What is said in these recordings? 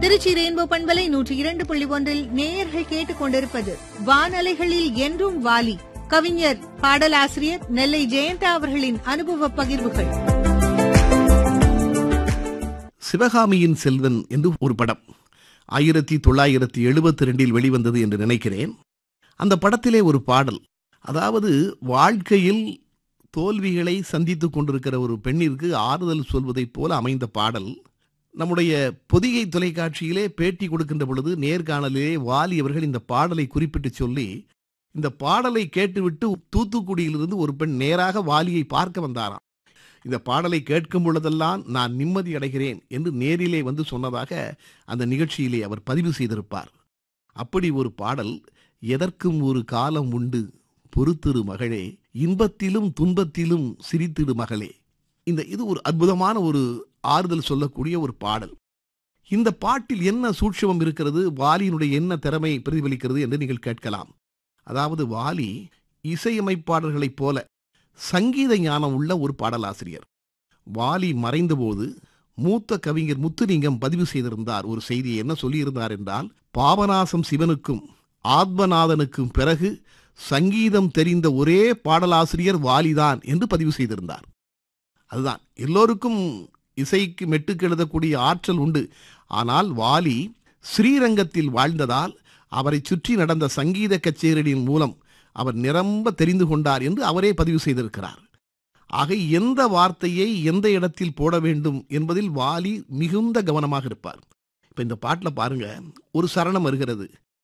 Trichy rainbow பண்பலை நூற்றி இரண்டு புள்ளி ஒன்றில் நேயர்கள் கேட்டுக் கொண்டிருப்பது வானலைகளில் என்றும் வாலி கவிஞர் பாடலாசிரியர் நெல்லை ஜெயந்தா அவர்களின் அனுபவ பகிர்வுகள் சிவகாமியின் செல்வன் என்று ஒரு படம் ஆயிரத்தி தொள்ளாயிரத்தி எழுபத்தி ரெண்டில் வெளிவந்தது என்று நினைக்கிறேன் அந்த படத்திலே ஒரு பாடல் அதாவது வாழ்க்கையில் தோல்விகளை சந்தித்துக் கொண்டிருக்கிற ஒரு பெண்ணிற்கு ஆறுதல் சொல்வதைப் போல அமைந்த பாடல் நம்முடைய பொதிகை தொலைக்காட்சியிலே பேட்டி கொடுக்கின்ற பொழுது நேர்காணலிலே வாலி அவர்கள் இந்த பாடலை குறிப்பிட்டு சொல்லி இந்த பாடலை கேட்டுவிட்டு தூத்துக்குடியிலிருந்து ஒரு பெண் நேராக வாலியை பார்க்க வந்தாராம் இந்த பாடலை கேட்கும் பொழுதெல்லாம் நான் நிம்மதி அடைகிறேன் என்று நேரிலே வந்து சொன்னதாக அந்த நிகழ்ச்சியிலே அவர் பதிவு செய்திருப்பார் அப்படி ஒரு பாடல் எதற்கும் ஒரு காலம் உண்டு பொறுத்திரு மகளே இன்பத்திலும் துன்பத்திலும் சிரித்திடு மகளே இந்த இது ஒரு அற்புதமான ஒரு ஆறுதல் சொல்லக்கூடிய ஒரு பாடல் இந்த பாட்டில் என்ன சூட்சமம் இருக்கிறது வாலியினுடைய என்ன திறமை பிரதிபலிக்கிறது என்று நீங்கள் கேட்கலாம் அதாவது வாலி இசையமைப்பாளர்களைப் போல சங்கீத ஞானம் உள்ள ஒரு பாடலாசிரியர் வாலி மறைந்தபோது மூத்த கவிஞர் முத்துலிங்கம் பதிவு செய்திருந்தார் ஒரு செய்தியை என்ன சொல்லியிருந்தார் என்றால் பாபநாசம் சிவனுக்கும் ஆத்மநாதனுக்கும் பிறகு சங்கீதம் தெரிந்த ஒரே பாடலாசிரியர் வாலிதான் என்று பதிவு செய்திருந்தார் அதுதான் எல்லோருக்கும் இசைக்கு மெட்டுக்கு எழுதக்கூடிய ஆற்றல் உண்டு ஆனால் வாலி ஸ்ரீரங்கத்தில் வாழ்ந்ததால் அவரை சுற்றி நடந்த சங்கீத கச்சேரியின் மூலம் அவர் நிரம்ப தெரிந்து கொண்டார் என்று அவரே பதிவு செய்திருக்கிறார் ஆக எந்த வார்த்தையை எந்த இடத்தில் போட வேண்டும் என்பதில் வாலி மிகுந்த கவனமாக இருப்பார் இப்ப இந்த பாட்டில் பாருங்க ஒரு சரணம் வருகிறது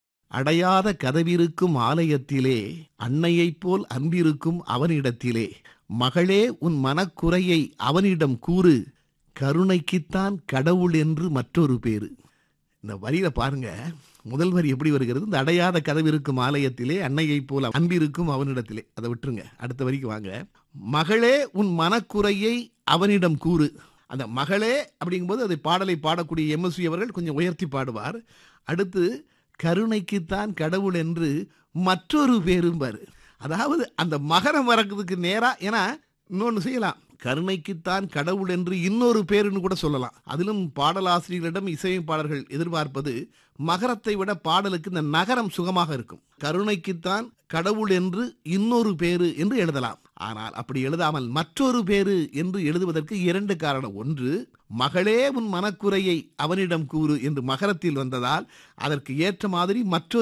அடையாத கதவிருக்கும் ஆலயத்திலே அன்னையைப் போல் அன்பிருக்கும் அவனிடத்திலே மகளே உன் மனக்குறையை அவனிடம் கூறு கருணைக்குத்தான் கடவுள் என்று மற்றொரு பேரு இந்த வரியில பாருங்க முதல் வரி எப்படி வருகிறது இந்த அடையாத கதவிருக்கும் ஆலயத்திலே அன்னையைப் போல அன்பிருக்கும் அவனிடத்திலே அதை விட்டுருங்க அடுத்த வரிக்கு வாங்க மகளே உன் மனக்குறையை அவனிடம் கூறு அந்த மகளே அப்படிங்கும்போது அதை பாடலை பாடக்கூடிய எம்எஸ்வி அவர்கள் கொஞ்சம் உயர்த்தி பாடுவார் அடுத்து கருணைக்குத்தான் கடவுள் என்று மற்றொரு பேரும்பாரு அதாவது அந்த மகரம் வரதுக்கு நேரா ஏன்னா இன்னொன்று செய்யலாம் கருணைக்குத்தான் கடவுள் என்று இன்னொரு பேருன்னு கூட சொல்லலாம் அதிலும் பாடலாசிரியர்களிடம் இசையமைப்பாளர்கள் எதிர்பார்ப்பது மகரத்தை விட பாடலுக்கு இந்த நகரம் சுகமாக இருக்கும் கருணைக்குத்தான் கடவுள் என்று இன்னொரு பேரு என்று எழுதலாம் ஆனால் அப்படி எழுதாமல் மற்றொரு பேரு என்று எழுதுவதற்கு இரண்டு காரணம் ஒன்று மகளே உன் மனக்குறையை அவனிடம் கூறு என்று மகரத்தில் வந்ததால் அதற்கு ஏற்ற மாதிரி மற்றொரு